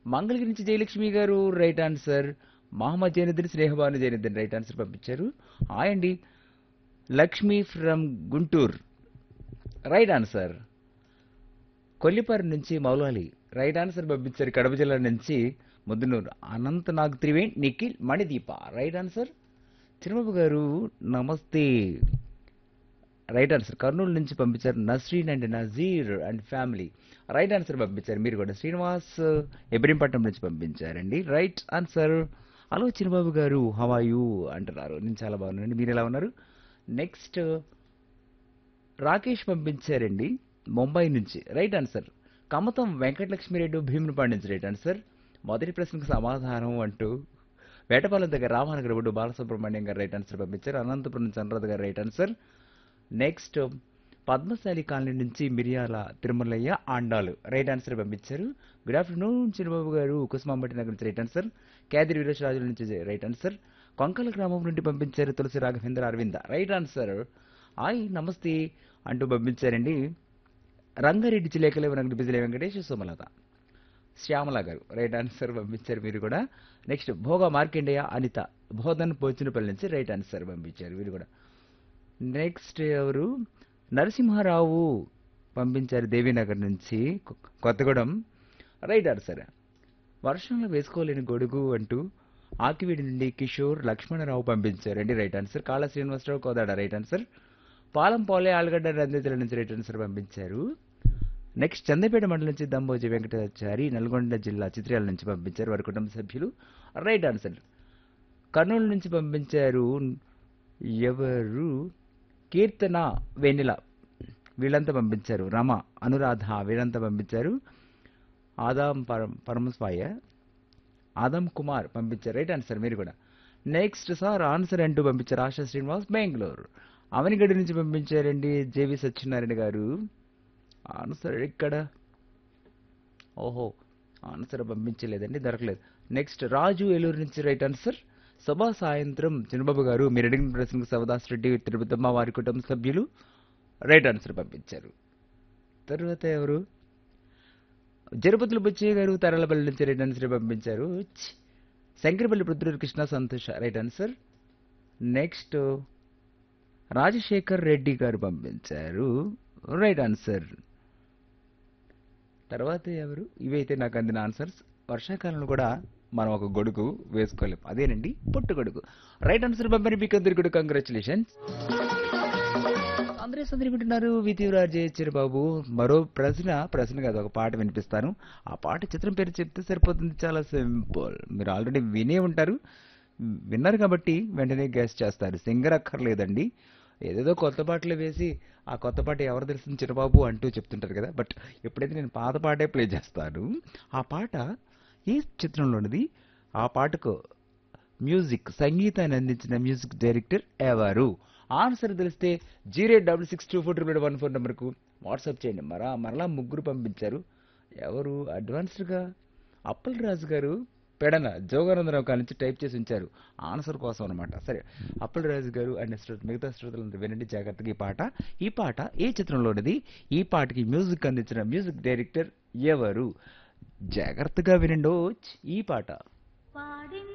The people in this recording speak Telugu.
మంగళగిరి నుంచి Jayalakshmi garu right answer Mohammed Zainuddin Snehabanu Zainuddin right answer పంపించారు హాయ్ అండి Lakshmi from Guntur right answer Kollipara నుంచి మౌలాలి రైట్ ఆన్సర్ పంపించారు కడప జిల్లా నుంచి ముద్దునూరు అనంత నాగ్ త్రివేణ్ నిఖిల్ మణిదీప రైట్ ఆన్సర్ చిరుబాబు గారు నమస్తే రైట్ ఆన్సర్ కర్నూలు నుంచి పంపించారు Nasreen and Nazir and family right answer పంపించారు మీరు కూడా శ్రీనివాస్ ఎబ్రింపట్నం నుంచి పంపించారండి రైట్ ఆన్సర్ హలో చిరుబాబు గారు హవాయు అంటున్నారు నేను చాలా బాగున్నానండి మీరు ఎలా ఉన్నారు నెక్స్ట్ రాకేష్ పంపించారండి ముంబై నుంచి రైట్ ఆన్సర్ కమతం వెంకటలక్ష్మిరెడ్డి భీమునిపాడు నుంచి రైట్ ఆన్సర్ మొదటి ప్రశ్నకు సమాధానం అంటూ వేటపాలెం దగ్గర రామనగర్ బొడ్డు బాలసుబ్రహ్మణ్యం గారు రైట్ ఆన్సర్ పంపించారు అనంతపురం నుంచి Anuradha garu right answer next Padmasali colony నుంచి మిరియాల తిరుమలయ్య ఆండాలు రైట్ ఆన్సర్ పంపించారు గుడ్ ఆఫ్టర్నూన్ చిరుబాబు గారు కుసుమాంబటి నగర్ నుంచి రైట్ ఆన్సర్ కేదిరి వీరేశ్వరాజుల నుంచి రైట్ ఆన్సర్ కొంకల గ్రామం నుండి పంపించారు Tulasi Raghavendra Aravinda right answer hi నమస్తే అంటూ పంపించారండి రంగారెడ్డి చిలేకలేవ నగరి బిజిలే వెంకటేష్ సుమలత శ్యామల గారు రైట్ ఆన్సర్ పంపించారు మీరు కూడా నెక్స్ట్ భోగ మార్కండేయ అనిత బోధన్ పోచినపల్లి నుంచి రైట్ ఆన్సర్ పంపించారు వీరు కూడా నెక్స్ట్ ఎవరు నరసింహారావు పంపించారు దేవీనగర్ నుంచి కొ- కొత్తగూడెం రైట్ ఆన్సర్ వర్షంలో వేసుకోలేని గొడుగు అంటూ ఆకివీడి నుండి కిషోర్ లక్ష్మణరావు పంపించారు అండి right answer Kala Srinivasarao Kodad right answer పాలం పోలే ఆలుగడ్డ రందితుల నుంచి రైట్ ఆన్సర్ పంపించారు నెక్స్ట్ చందపేట మండలం నుంచి దంబోజి వెంకటాచారి నల్గొండ జిల్లా చిత్రాల నుంచి పంపించారు వారి కుటుంబ సభ్యులు రైట్ ఆన్సర్ కర్నూలు నుంచి పంపించారు ఎవరు కీర్తన వెన్నెల వీళ్ళంతా పంపించారు రమ అనురాధ వీళ్ళంతా పంపించారు ఆదాం పరం పరమస్వాయ ఆదం కుమార్ పంపించారు రైట్ ఆన్సర్ మీరు కూడా నెక్స్ట్ సార్ ఆన్సర్ అంటూ పంపించారు ఆశా శ్రీనివాస్ బెంగళూరు అవనిగడ్డ నుంచి పంపించారండి జేవి సత్యనారాయణ గారు ఆన్సర్ ఇక్కడ ఓహో ఆన్సర్ పంపించలేదండి దొరకలేదు నెక్స్ట్ రాజు ఏలూరు నుంచి రైట్ ఆన్సర్ శుభ సాయంత్రం చిన్నబాబు గారు మీరు అడిగిన ప్రశ్నకు శివదాస్ రెడ్డి తిరుపతమ్మ వారి కుటుంబ సభ్యులు రైట్ ఆన్సర్ పంపించారు తర్వాత ఎవరు జరుపతులు బుచ్చయ్య గారు తరలపల్లి నుంచి రైట్ ఆన్సర్ పంపించారు ఛ్! Shankarpally Prithvi Krishna Santosha right answer next Rajasekhar Reddy garu పంపించారు రైట్ ఆన్సర్ తర్వాత ఎవరు ఇవైతే నాకు అందిన ఆన్సర్స్ వర్షాకాలంలో కూడా మనం ఒక గొడుగు వేసుకోలేం అదేనండి పొట్టు గొడుగు రైట్ ఆన్సర్ పంపిన మీకు అందరికీ కూడా కంగ్రాచులేషన్స్ అందరూ సందరి వింటున్నారు విధిరాజే చిరబాబు మరో ప్రశ్న ప్రశ్న కాదు ఒక పాట వినిపిస్తాను ఆ పాట చిత్రం పేరు చెప్తే సరిపోతుంది చాలా సింపుల్ మీరు ఆల్రెడీ వినే ఉంటారు విన్నారు కాబట్టి వెంటనే గెస్ చేస్తారు సింగర్ అక్కర్లేదండి ఏదేదో కొత్త పాటలు వేసి ఆ కొత్త పాట ఎవరు తెలిసింది చిరబాబు అంటూ చెప్తుంటారు కదా బట్ ఎప్పుడైతే నేను పాత పాటే ప్లే చేస్తాను ఆ పాట ఏ చిత్రంలోనిది ఆ పాటకు మ్యూజిక్ సంగీతాన్ని అందించిన మ్యూజిక్ డైరెక్టర్ ఎవరు ఆన్సర్ తెలిస్తే zero double six two four triple one four నెంబర్కు వాట్సాప్ చేయండి మరా మరలా ముగ్గురు పంపించారు ఎవరు అడ్వాన్స్డ్గా అప్పల్ రాజు గారు పెడన జోగానందరావు కాడి నుంచి టైప్ చేసి ఉంచారు ఆన్సర్ కోసం అనమాట సరే అప్పల్ రాజు గారు అండ్ శ్రోత మిగతా శ్రోతలందరూ వినండి జాగ్రత్తగా ఈ పాట ఈ పాట ఏ చిత్రంలోనిది ఈ పాటకి మ్యూజిక్ అందించిన మ్యూజిక్ డైరెక్టర్ ఎవరు జాగ్రత్తగా వినండి ఈ పాట పాడిన